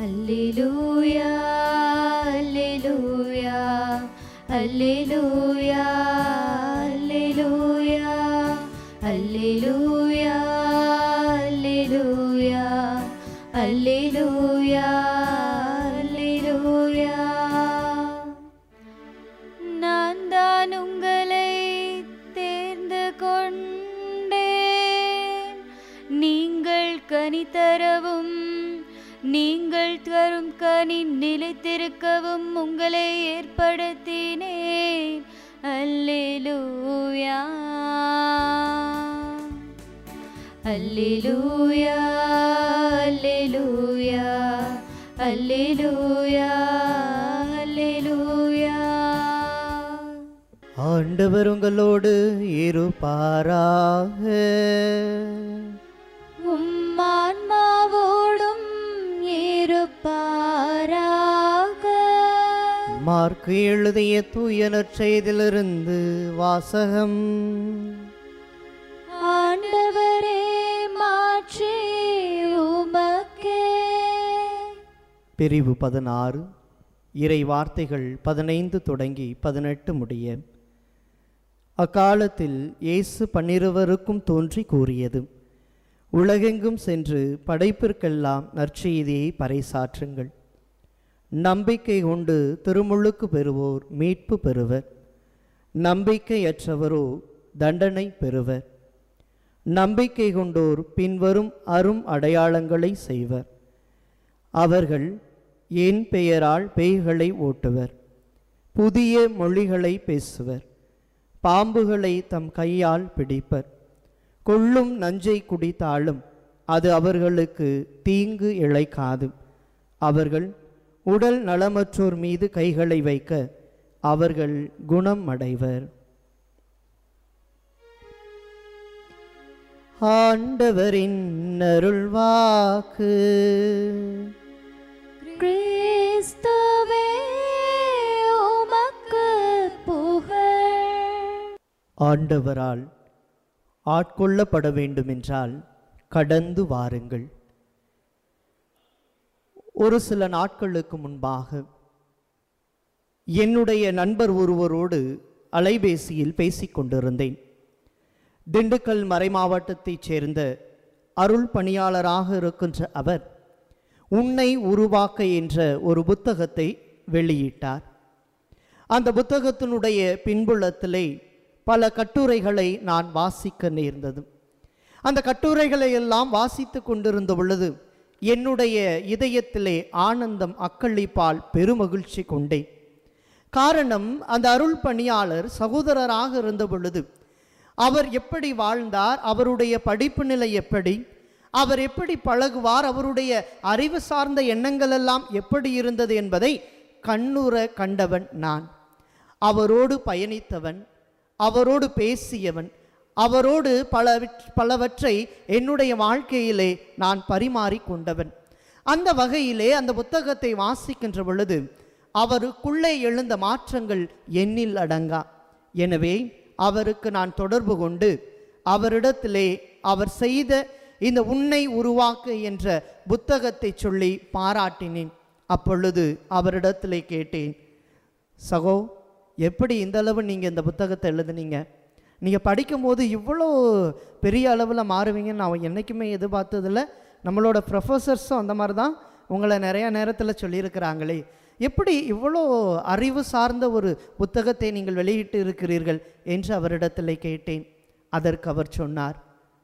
அல்லேலூயா அல்லேலூயா அல்லேலூயா அல்லேலூயா அல்லேலூயா அல்லேலூயா அல்லேலூயா அல்லேலூயா நான் தான் உங்களை தேர்ந்து கொண்டேன் நீங்கள் கனி தரவும் நீங்கள் தரும் கனி நிலைத்திருக்கவும் உங்களை ஏற்படுத்தினேன் அல்லேலூயா அல்லேலூயா அல்லேலூயா அல்லேலூயா அல்லேலூயா ஆண்டவர் உங்களோடு இருப்பாராக உம்மான்மாவோடும் இருப்பாராக மார்க்கு எழுதிய தூய நற்செய்திலிருந்து வாசகம் ஆண்டவரே மாற்றி உமக்கே பிரிவு பதினாறு இறை வார்த்தைகள் பதினைந்து தொடங்கி பதினெட்டு முடிய அக்காலத்தில் இயேசு பன்னிருவருக்கும் தோன்றி கூறியது உலகெங்கும் சென்று படைப்பிற்கெல்லாம் நற்செய்தியை பறைசாற்றுங்கள் நம்பிக்கை கொண்டு திருமுழுக்கு பெறுவோர் மீட்பு பெறுவர் நம்பிக்கையற்றவரோ தண்டனை பெறுவர் நம்பிக்கை கொண்டோர் பின்வரும் அரும் அடையாளங்களை செய்வர் அவர்கள் என் பெயரால் பேய்களை ஓட்டுவர் புதிய மொழிகளை பேசுவர் பாம்புகளை தம் கையால் பிடிப்பர் கொள்ளும் நஞ்சை குடித்தாலும் அது அவர்களுக்கு தீங்கு இழைக்காது அவர்கள் உடல் நலமற்றோர் மீது கைகளை வைக்க அவர்கள் குணம் அடைவர் ஆண்டவரின் அருள்வாக்கு கிறிஸ்துவே உமக்கு புகழ் ஆண்டவரால் ஆட்கொள்ளப்பட வேண்டுமென்றால் கடந்து வாருங்கள் ஒரு சில நாட்களுக்கு முன்பாக என்னுடைய நண்பர் ஒருவரோடு அலைபேசியில் பேசிக் கொண்டிருந்தேன் திண்டுக்கல் மறைமாவட்டத்தைச் சேர்ந்த அருள் பணியாளராக இருக்கின்ற அவர் உன்னை உருவாக்க என்ற ஒரு புத்தகத்தை வெளியிட்டார் அந்த புத்தகத்தினுடைய பின்புலத்திலே பல கட்டுரைகளை நான் வாசிக்க நேர்ந்தது அந்த கட்டுரைகளை எல்லாம் வாசித்து கொண்டிருந்த பொழுது என்னுடைய இதயத்திலே ஆனந்தம் அக்களிப்பால் பெருமகிழ்ச்சி கொண்டேன் காரணம் அந்த அருள் பணியாளர் சகோதரராக இருந்த பொழுது அவர் எப்படி வாழ்ந்தார் அவருடைய படிப்பு நிலை எப்படி அவர் எப்படி பழகுவார் அவருடைய அறிவு சார்ந்த எண்ணங்கள் எல்லாம் எப்படி இருந்தது என்பதை கண்ணுற கண்டவன் நான் அவரோடு பயணித்தவன் அவரோடு பேசியவன் அவரோடு பல பலவற்றை என்னுடைய வாழ்க்கையிலே நான் பரிமாறி கொண்டவன் அந்த வகையிலே அந்த புத்தகத்தை வாசிக்கின்ற பொழுது அவருக்குள்ளே எழுந்த மாற்றங்கள் எண்ணில் அடங்கா எனவே அவருக்கு நான் தொடர்பு கொண்டு அவரிடத்திலே அவர் செய்த இந்த உன்னை உருவாக்க என்ற புத்தகத்தை சொல்லி பாராட்டினேன் அப்பொழுது அவரிடத்திலே கேட்டேன் சகோ எப்படி இந்த அளவு நீங்கள் இந்த புத்தகத்தை எழுதுனீங்க நீங்கள் படிக்கும்போது இவ்வளோ பெரிய அளவில் மாறுவீங்கன்னு நான் என்றைக்குமே எதிர்பார்த்ததில்ல நம்மளோட ப்ரொஃபஸர்ஸும் அந்த மாதிரி தான் உங்களை நிறைய நேரத்தில் சொல்லியிருக்கிறாங்களே எப்படி இவ்வளோ அறிவு சார்ந்த ஒரு புத்தகத்தை நீங்கள் வெளியிட்டு இருக்கிறீர்கள் என்று அவரிடத்தில் கேட்டேன் அதற்கு அவர் சொன்னார்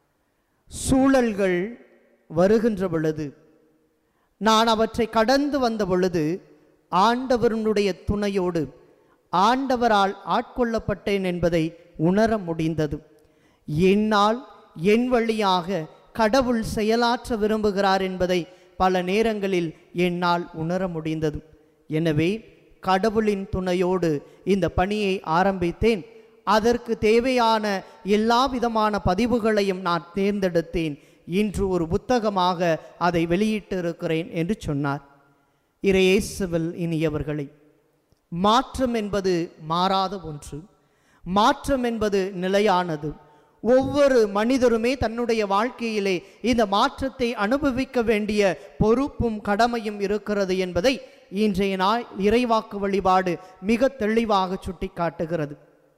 சூழல்கள் வருகின்ற பொழுது நான் அவற்றை கடந்து வந்த பொழுது ஆண்டவருடைய துணையோடு ஆண்டவரால் ஆட்கொள்ளப்பட்டேன் என்பதை உணர முடிந்தது என்னால் என் வழியாக கடவுள் செயலாற்ற விரும்புகிறார் என்பதை பல நேரங்களில் என்னால் உணர முடிந்தது எனவே கடவுளின் துணையோடு இந்த பணியை ஆரம்பித்தேன் அதற்கு தேவையான எல்லா விதமான பதிவுகளையும் நான் தேர்ந்தெடுத்தேன் இன்று ஒரு புத்தகமாக அதை வெளியிட்டிருக்கிறேன் என்று சொன்னார் இறையேசுவில் இனியவர்களை மாற்றம் என்பது மாறாத ஒன்று மாற்றம் என்பது நிலையானது ஒவ்வொரு மனிதருமே தன்னுடைய வாழ்க்கையிலே இந்த மாற்றத்தை அனுபவிக்க வேண்டிய பொறுப்பும் கடமையும் இருக்கிறது என்பதை இன்றைய நாள் இறைவாக்கு வழிபாடு மிக தெளிவாக சுட்டிக்காட்டுகிறது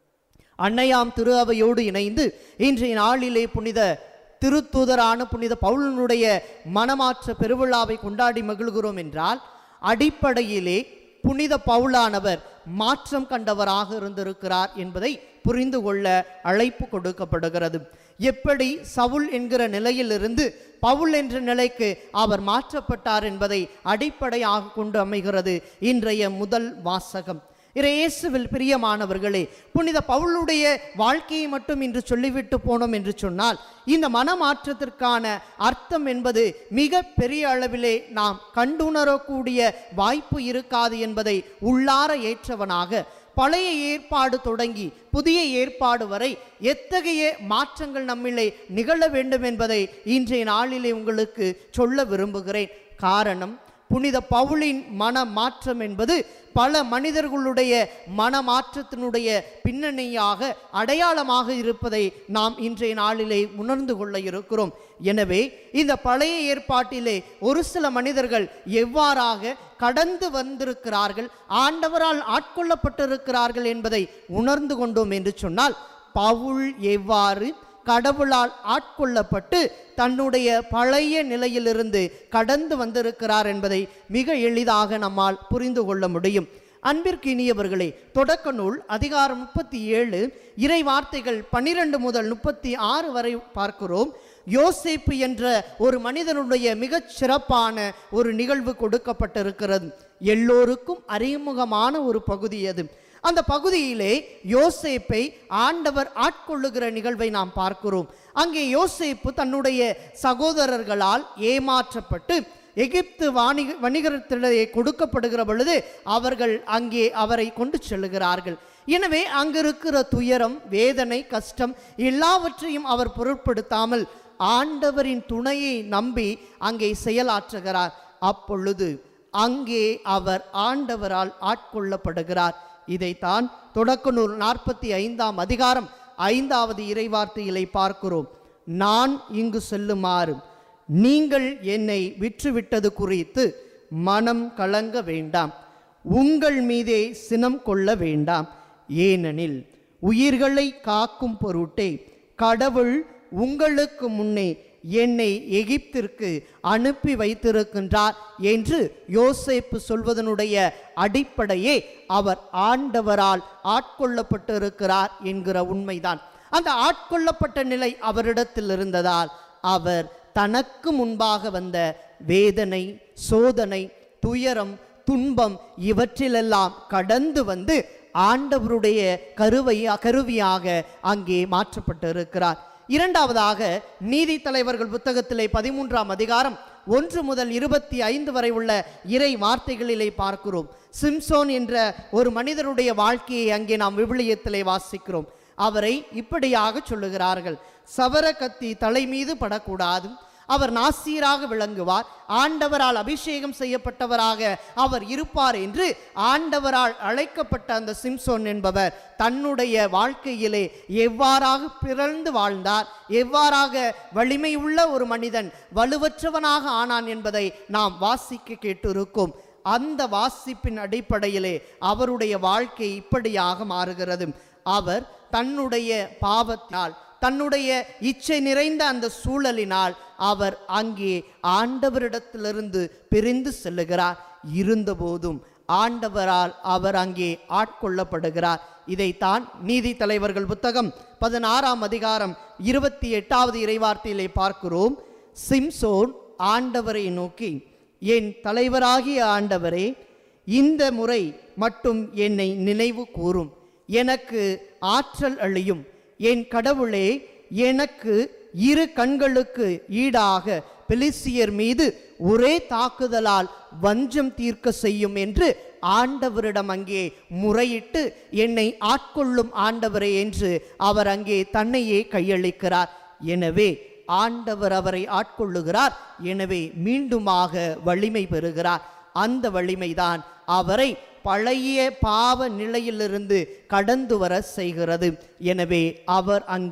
அன்னையாம் திரு அவையோடு இணைந்து இன்றைய நாளிலே புனித திருத்தூதரான புனித பவுலனுடைய மனமாற்ற பெருவிழாவை கொண்டாடி மகிழ்கிறோம் என்றால் அடிப்படையிலே புனித பவுலானவர் மாற்றம் கண்டவராக இருந்திருக்கிறார் என்பதை புரிந்து கொள்ள அழைப்பு கொடுக்கப்படுகிறது எப்படி சவுல் என்கிற நிலையிலிருந்து பவுல் என்ற நிலைக்கு அவர் மாற்றப்பட்டார் என்பதை அடிப்படையாக கொண்டு அமைகிறது இன்றைய முதல் வாசகம் இயேசுவில் பிரியமானவர்களே புனித பவுலுடைய வாழ்க்கையை மட்டும் இன்று சொல்லிவிட்டு போனோம் என்று சொன்னால் இந்த மனமாற்றத்திற்கான அர்த்தம் என்பது மிக பெரிய அளவிலே நாம் கண்டுணரக்கூடிய வாய்ப்பு இருக்காது என்பதை உள்ளார ஏற்றவனாக பழைய ஏற்பாடு தொடங்கி புதிய ஏற்பாடு வரை எத்தகைய மாற்றங்கள் நம்மிலே நிகழ வேண்டும் என்பதை இன்றைய நாளிலே உங்களுக்கு சொல்ல விரும்புகிறேன் காரணம் புனித பவுலின் மன மாற்றம் என்பது பல மனிதர்களுடைய மனமாற்றத்தினுடைய பின்னணியாக அடையாளமாக இருப்பதை நாம் இன்றைய நாளிலே உணர்ந்து கொள்ள இருக்கிறோம் எனவே இந்த பழைய ஏற்பாட்டிலே ஒரு சில மனிதர்கள் எவ்வாறாக கடந்து வந்திருக்கிறார்கள் ஆண்டவரால் ஆட்கொள்ளப்பட்டிருக்கிறார்கள் என்பதை உணர்ந்து கொண்டோம் என்று சொன்னால் பவுல் எவ்வாறு கடவுளால் ஆட்கொள்ளப்பட்டு தன்னுடைய பழைய நிலையிலிருந்து கடந்து வந்திருக்கிறார் என்பதை மிக எளிதாக நம்மால் புரிந்து கொள்ள முடியும் அன்பிற்கு இனியவர்களே தொடக்க நூல் அதிகாரம் முப்பத்தி ஏழு இறை வார்த்தைகள் பன்னிரண்டு முதல் முப்பத்தி ஆறு வரை பார்க்கிறோம் யோசேப்பு என்ற ஒரு மனிதனுடைய மிகச் சிறப்பான ஒரு நிகழ்வு கொடுக்கப்பட்டிருக்கிறது எல்லோருக்கும் அறிமுகமான ஒரு பகுதி அது அந்த பகுதியிலே யோசேப்பை ஆண்டவர் ஆட்கொள்ளுகிற நிகழ்வை நாம் பார்க்கிறோம் அங்கே யோசேப்பு தன்னுடைய சகோதரர்களால் ஏமாற்றப்பட்டு எகிப்து வாணிக வணிகத்திலே கொடுக்கப்படுகிற பொழுது அவர்கள் அங்கே அவரை கொண்டு செல்லுகிறார்கள் எனவே அங்கிருக்கிற துயரம் வேதனை கஷ்டம் எல்லாவற்றையும் அவர் பொருட்படுத்தாமல் ஆண்டவரின் துணையை நம்பி அங்கே செயலாற்றுகிறார் அப்பொழுது அங்கே அவர் ஆண்டவரால் ஆட்கொள்ளப்படுகிறார் இதைத்தான் தொடக்க நூல் நாற்பத்தி ஐந்தாம் அதிகாரம் ஐந்தாவது இறைவார்த்தையிலே பார்க்கிறோம் நான் இங்கு செல்லுமாறு நீங்கள் என்னை விற்றுவிட்டது குறித்து மனம் கலங்க வேண்டாம் உங்கள் மீதே சினம் கொள்ள வேண்டாம் ஏனெனில் உயிர்களை காக்கும் பொருட்டே கடவுள் உங்களுக்கு முன்னே என்னை எகிப்திற்கு அனுப்பி வைத்திருக்கின்றார் என்று யோசேப்பு சொல்வதனுடைய அடிப்படையே அவர் ஆண்டவரால் ஆட்கொள்ளப்பட்டிருக்கிறார் என்கிற உண்மைதான் அந்த ஆட்கொள்ளப்பட்ட நிலை அவரிடத்தில் இருந்ததால் அவர் தனக்கு முன்பாக வந்த வேதனை சோதனை துயரம் துன்பம் இவற்றிலெல்லாம் கடந்து வந்து ஆண்டவருடைய கருவை கருவியாக அங்கே மாற்றப்பட்டிருக்கிறார் இரண்டாவதாக நீதி தலைவர்கள் புத்தகத்திலே பதிமூன்றாம் அதிகாரம் ஒன்று முதல் இருபத்தி ஐந்து வரை உள்ள இறை வார்த்தைகளிலே பார்க்கிறோம் சிம்சோன் என்ற ஒரு மனிதருடைய வாழ்க்கையை அங்கே நாம் விவிலியத்திலே வாசிக்கிறோம் அவரை இப்படியாக சொல்லுகிறார்கள் சவர கத்தி தலை மீது படக்கூடாது அவர் நாசீராக விளங்குவார் ஆண்டவரால் அபிஷேகம் செய்யப்பட்டவராக அவர் இருப்பார் என்று ஆண்டவரால் அழைக்கப்பட்ட அந்த சிம்சோன் என்பவர் தன்னுடைய வாழ்க்கையிலே எவ்வாறாக பிறந்து வாழ்ந்தார் எவ்வாறாக வலிமை உள்ள ஒரு மனிதன் வலுவற்றவனாக ஆனான் என்பதை நாம் வாசிக்க கேட்டிருக்கோம் அந்த வாசிப்பின் அடிப்படையிலே அவருடைய வாழ்க்கை இப்படியாக மாறுகிறது அவர் தன்னுடைய பாவத்தினால் தன்னுடைய இச்சை நிறைந்த அந்த சூழலினால் அவர் அங்கே ஆண்டவரிடத்திலிருந்து பிரிந்து செல்லுகிறார் இருந்தபோதும் ஆண்டவரால் அவர் அங்கே ஆட்கொள்ளப்படுகிறார் இதைத்தான் நீதி தலைவர்கள் புத்தகம் பதினாறாம் அதிகாரம் இருபத்தி எட்டாவது இறைவார்த்தையிலே பார்க்கிறோம் சிம்சோன் ஆண்டவரை நோக்கி என் தலைவராகிய ஆண்டவரே இந்த முறை மட்டும் என்னை நினைவு கூறும் எனக்கு ஆற்றல் அழியும் என் கடவுளே எனக்கு இரு கண்களுக்கு ஈடாக பெலிசியர் மீது ஒரே தாக்குதலால் வஞ்சம் தீர்க்க செய்யும் என்று ஆண்டவரிடம் அங்கே முறையிட்டு என்னை ஆட்கொள்ளும் ஆண்டவரே என்று அவர் அங்கே தன்னையே கையளிக்கிறார் எனவே ஆண்டவர் அவரை ஆட்கொள்ளுகிறார் எனவே மீண்டுமாக வலிமை பெறுகிறார் அந்த வலிமைதான் அவரை பழைய பாவ நிலையிலிருந்து கடந்து வர செய்கிறது எனவே அவர் அங்கே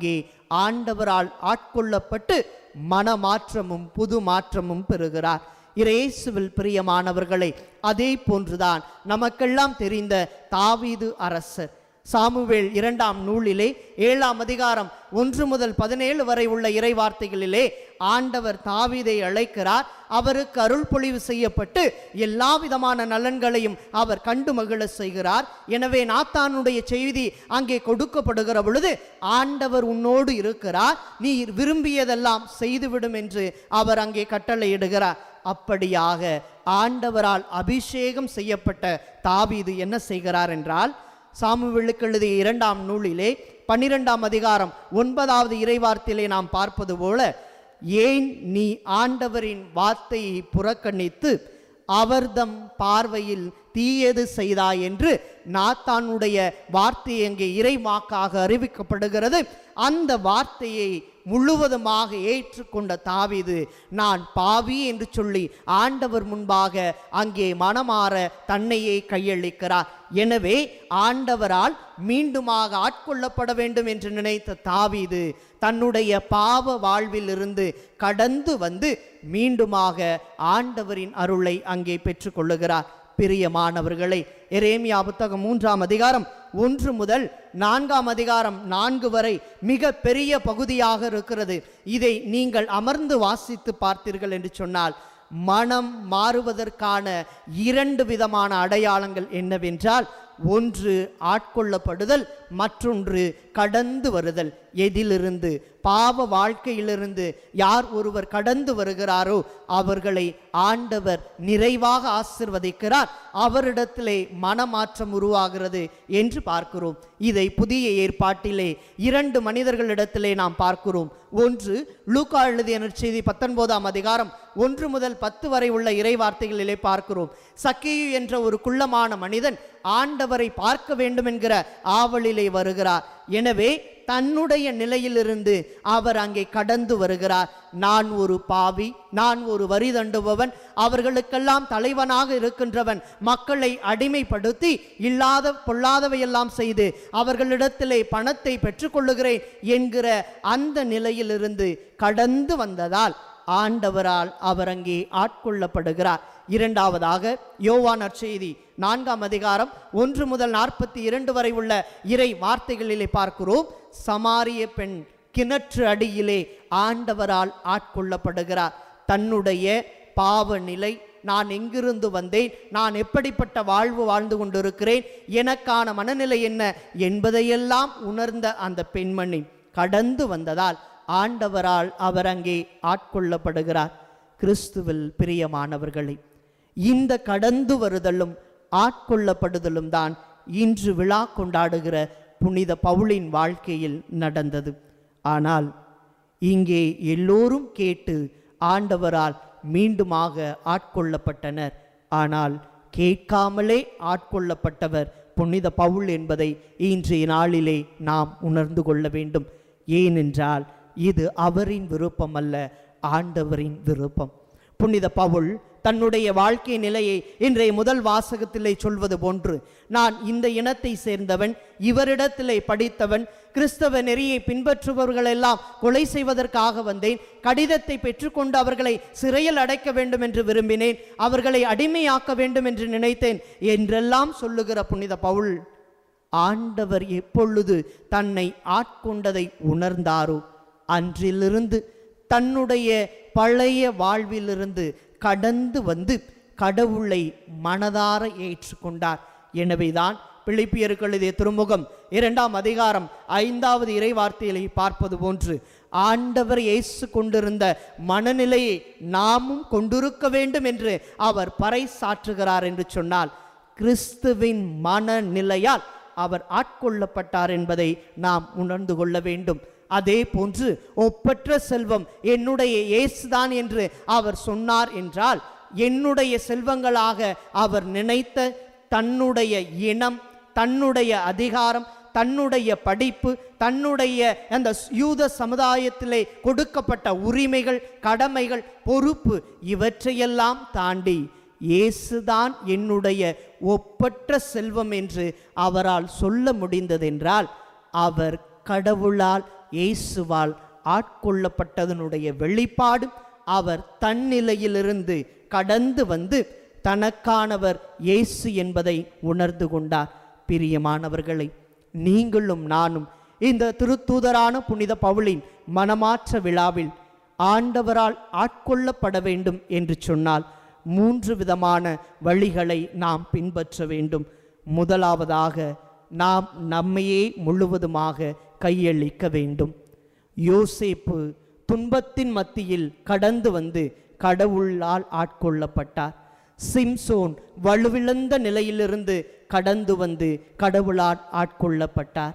ஆண்டவரால் ஆட்கொள்ளப்பட்டு மனமாற்றமும் புது மாற்றமும் பெறுகிறார் இயேசுவில் பிரியமானவர்களை அதே போன்றுதான் நமக்கெல்லாம் தெரிந்த தாவீது அரசர் சாமுவேல் இரண்டாம் நூலிலே ஏழாம் அதிகாரம் ஒன்று முதல் பதினேழு வரை உள்ள இறைவார்த்தைகளிலே ஆண்டவர் தாவீதை அழைக்கிறார் அவருக்கு அருள் பொழிவு செய்யப்பட்டு எல்லா விதமான நலன்களையும் அவர் கண்டு மகிழ செய்கிறார் எனவே நாத்தானுடைய செய்தி அங்கே கொடுக்கப்படுகிற பொழுது ஆண்டவர் உன்னோடு இருக்கிறார் நீ விரும்பியதெல்லாம் செய்துவிடும் என்று அவர் அங்கே கட்டளையிடுகிறார் அப்படியாக ஆண்டவரால் அபிஷேகம் செய்யப்பட்ட தாவீது என்ன செய்கிறார் என்றால் சாமுவேலுக்கு எழுதிய இரண்டாம் நூலிலே பன்னிரெண்டாம் அதிகாரம் ஒன்பதாவது இறைவார்த்தையிலே நாம் பார்ப்பது போல ஏன் நீ ஆண்டவரின் வார்த்தையை புறக்கணித்து அவர்தம் பார்வையில் தீயது செய்தாய் என்று நாத்தானுடைய வார்த்தை அங்கே இறைவாக்காக அறிவிக்கப்படுகிறது அந்த வார்த்தையை முழுவதுமாக ஏற்றுக்கொண்ட தாவீது நான் பாவி என்று சொல்லி ஆண்டவர் முன்பாக அங்கே மனமாற தன்னையே கையளிக்கிறார் எனவே ஆண்டவரால் மீண்டுமாக ஆட்கொள்ளப்பட வேண்டும் என்று நினைத்த தாவீது தன்னுடைய பாவ வாழ்விலிருந்து கடந்து வந்து மீண்டுமாக ஆண்டவரின் அருளை அங்கே பெற்றுக்கொள்ளுகிறார் பிரியமானவர்களை எரேமியா புத்தகம் மூன்றாம் அதிகாரம் ஒன்று முதல் நான்காம் அதிகாரம் நான்கு வரை மிக பெரிய பகுதியாக இருக்கிறது இதை நீங்கள் அமர்ந்து வாசித்து பார்த்தீர்கள் என்று சொன்னால் மனம் மாறுவதற்கான இரண்டு விதமான அடையாளங்கள் என்னவென்றால் ஒன்று ஆட்கொள்ளப்படுதல் மற்றொன்று கடந்து வருதல் எதிலிருந்து பாவ வாழ்க்கையிலிருந்து யார் ஒருவர் கடந்து வருகிறாரோ அவர்களை ஆண்டவர் நிறைவாக ஆசிர்வதிக்கிறார் அவரிடத்திலே மனமாற்றம் உருவாகிறது என்று பார்க்கிறோம் இதை புதிய ஏற்பாட்டிலே இரண்டு மனிதர்களிடத்திலே நாம் பார்க்கிறோம் ஒன்று லூக்கா எழுதிய நற்செய்தி பத்தொன்பதாம் அதிகாரம் ஒன்று முதல் பத்து வரை உள்ள இறை வார்த்தைகளிலே பார்க்கிறோம் சக்கேயு என்ற ஒரு குள்ளமான மனிதன் ஆண்டவரை பார்க்க வேண்டும் என்கிற ஆவலிலே வருகிறார் எனவே தன்னுடைய நிலையிலிருந்து அவர் அங்கே கடந்து வருகிறார் நான் ஒரு பாவி நான் ஒரு வரி தண்டுபவன் அவர்களுக்கெல்லாம் தலைவனாக இருக்கின்றவன் மக்களை அடிமைப்படுத்தி இல்லாத பொல்லாதவையெல்லாம் செய்து அவர்களிடத்திலே பணத்தை பெற்றுக்கொள்ளுகிறேன் என்கிற அந்த நிலையிலிருந்து கடந்து வந்ததால் ஆண்டவரால் அவர் அங்கே ஆட்கொள்ளப்படுகிறார் இரண்டாவதாக யோவான் நற்செய்தி நான்காம் அதிகாரம் ஒன்று முதல் நாற்பத்தி இரண்டு வரை உள்ள இறை வார்த்தைகளிலே பார்க்கிறோம் சமாரிய பெண் கிணற்று அடியிலே ஆண்டவரால் ஆட்கொள்ளப்படுகிறார் தன்னுடைய பாவ நிலை நான் எங்கிருந்து வந்தேன் நான் எப்படிப்பட்ட வாழ்வு வாழ்ந்து கொண்டிருக்கிறேன் எனக்கான மனநிலை என்ன என்பதையெல்லாம் உணர்ந்த அந்த பெண்மணி கடந்து வந்ததால் ஆண்டவரால் அவர் அங்கே ஆட்கொள்ளப்படுகிறார் கிறிஸ்துவில் பிரியமானவர்களை இந்த கடந்து வருதலும் ஆட்கொள்ளப்படுதலும் தான் இன்று விழா கொண்டாடுகிற புனித பவுலின் வாழ்க்கையில் நடந்தது ஆனால் இங்கே எல்லோரும் கேட்டு ஆண்டவரால் மீண்டுமாக ஆட்கொள்ளப்பட்டனர் ஆனால் கேட்காமலே ஆட்கொள்ளப்பட்டவர் புனித பவுல் என்பதை இன்றைய நாளிலே நாம் உணர்ந்து கொள்ள வேண்டும் ஏனென்றால் இது அவரின் விருப்பம் அல்ல ஆண்டவரின் விருப்பம் புனித பவுல் தன்னுடைய வாழ்க்கை நிலையை இன்றைய முதல் வாசகத்திலே சொல்வது போன்று நான் இந்த இனத்தை சேர்ந்தவன் இவரிடத்திலே படித்தவன் கிறிஸ்தவ நெறியை பின்பற்றுபவர்களெல்லாம் கொலை செய்வதற்காக வந்தேன் கடிதத்தை பெற்றுக்கொண்டு அவர்களை சிறையில் அடைக்க வேண்டும் என்று விரும்பினேன் அவர்களை அடிமையாக்க வேண்டும் என்று நினைத்தேன் என்றெல்லாம் சொல்லுகிற புனித பவுல் ஆண்டவர் எப்பொழுது தன்னை ஆட்கொண்டதை உணர்ந்தாரோ அன்றிலிருந்து தன்னுடைய பழைய வாழ்விலிருந்து கடந்து வந்து கடவுளை மனதார ஏற்றுக்கொண்டார் எனவேதான் பிலிப்பியருக்கு எழுதிய திருமுகம் இரண்டாம் அதிகாரம் ஐந்தாவது இறைவார்த்தைகளை பார்ப்பது போன்று ஆண்டவர் இயேசு கொண்டிருந்த மனநிலையை நாமும் கொண்டிருக்க வேண்டும் என்று அவர் பறைசாற்றுகிறார் என்று சொன்னால் கிறிஸ்துவின் மனநிலையால் அவர் ஆட்கொள்ளப்பட்டார் என்பதை நாம் உணர்ந்து கொள்ள வேண்டும் அதே போன்று ஒப்பற்ற செல்வம் என்னுடைய இயேசுதான் என்று அவர் சொன்னார் என்றால் என்னுடைய செல்வங்களாக அவர் நினைத்த தன்னுடைய இனம் தன்னுடைய அதிகாரம் தன்னுடைய படிப்பு தன்னுடைய அந்த யூத சமுதாயத்திலே கொடுக்கப்பட்ட உரிமைகள் கடமைகள் பொறுப்பு இவற்றையெல்லாம் தாண்டி இயேசுதான் என்னுடைய ஒப்பற்ற செல்வம் என்று அவரால் சொல்ல முடிந்ததென்றால் அவர் கடவுளால் இயேசுவால் ஆட்கொள்ளப்பட்டதனுடைய வெளிப்பாடு அவர் தன்னிலையிலிருந்து கடந்து வந்து தனக்கானவர் இயேசு என்பதை உணர்ந்து கொண்டார் பிரியமானவர்களை நீங்களும் நானும் இந்த திருத்தூதரான புனித பவுலின் மனமாற்ற விழாவில் ஆண்டவரால் ஆட்கொள்ளப்பட வேண்டும் என்று சொன்னால் மூன்று விதமான வழிகளை நாம் பின்பற்ற வேண்டும் முதலாவதாக நாம் நம்மையே முழுவதுமாக கையளிக்க வேண்டும் யோசேப்பு துன்பத்தின் மத்தியில் கடந்து வந்து கடவுளால் ஆட்கொள்ளப்பட்டார் சிம்சோன் வலுவிழந்த நிலையிலிருந்து கடந்து வந்து கடவுளால் ஆட்கொள்ளப்பட்டார்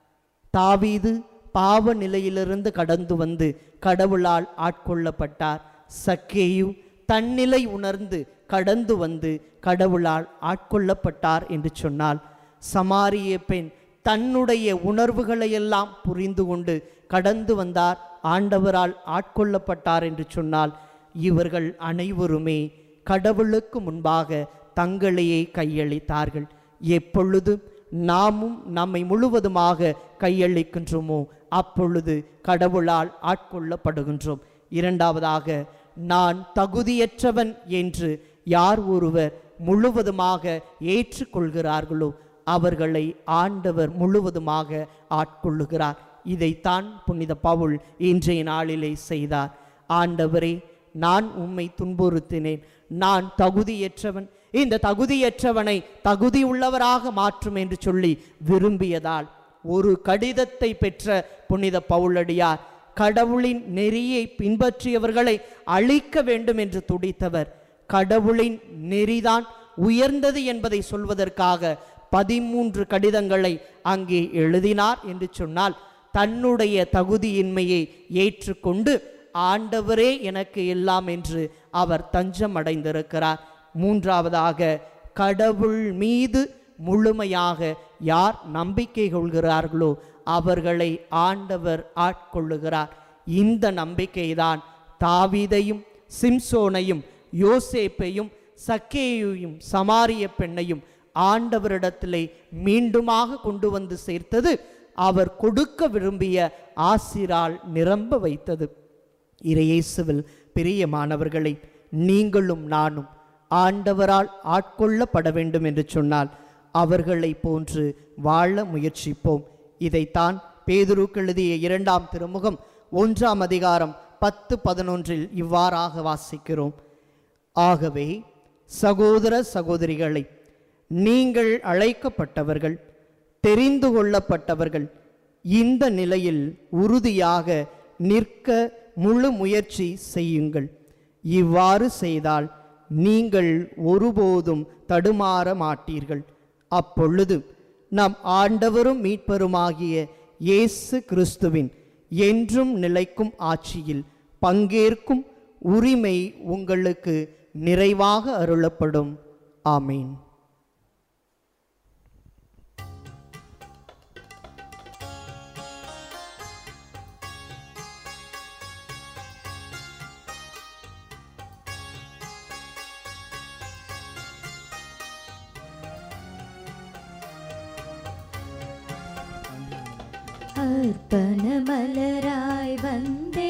தாவீது பாவ நிலையிலிருந்து கடந்து வந்து கடவுளால் ஆட்கொள்ளப்பட்டார் சக்கேயு தன்னிலை உணர்ந்து கடந்து வந்து கடவுளால் ஆட்கொள்ளப்பட்டார் என்று சொன்னால் சமாரிய பெண் தன்னுடைய உணர்வுகளையெல்லாம் புரிந்து கொண்டு கடந்து வந்தார் ஆண்டவரால் ஆட்கொள்ளப்பட்டார் என்று சொன்னால் இவர்கள் அனைவருமே கடவுளுக்கு முன்பாக தங்களையே கையளித்தார்கள் எப்பொழுது நாமும் நம்மை முழுவதுமாக கையளிக்கின்றோமோ அப்பொழுது கடவுளால் ஆட்கொள்ளப்படுகின்றோம் இரண்டாவதாக நான் தகுதியற்றவன் என்று யார் ஒருவர் முழுவதுமாக ஏற்றுக்கொள்கிறார்களோ அவர்களை ஆண்டவர் முழுவதுமாக ஆட்கொள்ளுகிறார் இதைத்தான் புனித பவுல் இன்றைய நாளிலே செய்தார் ஆண்டவரே நான் உம்மை துன்புறுத்தினேன் நான் தகுதியற்றவன் இந்த தகுதியற்றவனை தகுதி உள்ளவராக மாற்றும் என்று சொல்லி விரும்பியதால் ஒரு கடிதத்தை பெற்ற புனித பவுலடியார் கடவுளின் நெறியை பின்பற்றியவர்களை அழிக்க வேண்டும் என்று துடித்தவர் கடவுளின் நெறிதான் உயர்ந்தது என்பதை சொல்வதற்காக பதிமூன்று கடிதங்களை அங்கே எழுதினார் என்று சொன்னால் தன்னுடைய தகுதியின்மையை ஏற்றுக்கொண்டு ஆண்டவரே எனக்கு எல்லாம் என்று அவர் தஞ்சம் அடைந்திருக்கிறார் மூன்றாவதாக கடவுள் மீது முழுமையாக யார் நம்பிக்கை கொள்கிறார்களோ அவர்களை ஆண்டவர் ஆட்கொள்ளுகிறார் இந்த நம்பிக்கைதான் தாவீதையும் சிம்சோனையும் யோசேப்பையும் சக்கேயையும் சமாரிய பெண்ணையும் ஆண்டவரிடத்திலே மீண்டுமாக கொண்டு வந்து சேர்த்தது அவர் கொடுக்க விரும்பிய ஆசிரால் நிரம்ப வைத்தது இறையேசுவில் பிரியமானவர்களை நீங்களும் நானும் ஆண்டவரால் ஆட்கொள்ளப்பட வேண்டும் என்று சொன்னால் அவர்களை போன்று வாழ முயற்சிப்போம் இதைத்தான் பேதுருக்கு எழுதிய இரண்டாம் திருமுகம் ஒன்றாம் அதிகாரம் பத்து பதினொன்றில் இவ்வாறாக வாசிக்கிறோம் ஆகவே சகோதர சகோதரிகளை நீங்கள் அழைக்கப்பட்டவர்கள் தெரிந்து கொள்ளப்பட்டவர்கள் இந்த நிலையில் உறுதியாக நிற்க முழு முயற்சி செய்யுங்கள் இவ்வாறு செய்தால் நீங்கள் ஒருபோதும் தடுமாற மாட்டீர்கள் அப்பொழுது நம் ஆண்டவரும் மீட்பருமாகிய இயேசு கிறிஸ்துவின் என்றும் நிலைக்கும் ஆட்சியில் பங்கேற்கும் உரிமை உங்களுக்கு நிறைவாக அருளப்படும் ஆமீன் அர்ப்பண மலராய் வந்தே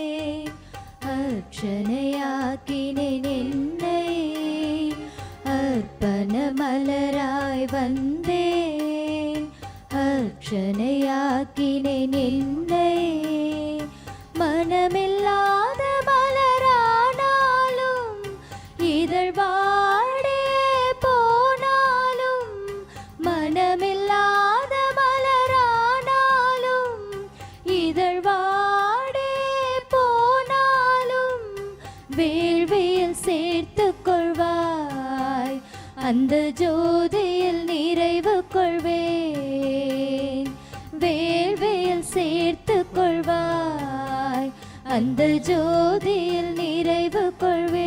அர்ச்சனையாக்கினேன் என்னை அர்ப்பண மலராய் வந்தேன் அர்ச்சனையாக்கினேன் என்னை மனமில்லாத மலரானாலும் இதழ் வாடே போனாலும் மனமில்லாத மலரானாலும் இதழ் வாடே போனாலும் வேள்வியில் சேர்த்து கொள்வாய் அந்த ஜோதியில் நிறைவு கொள்வேன் வேள்வியில் சேர்த்து கொள்வாய் அந்த ஜோதியில் நிறைவு கொள்வேன்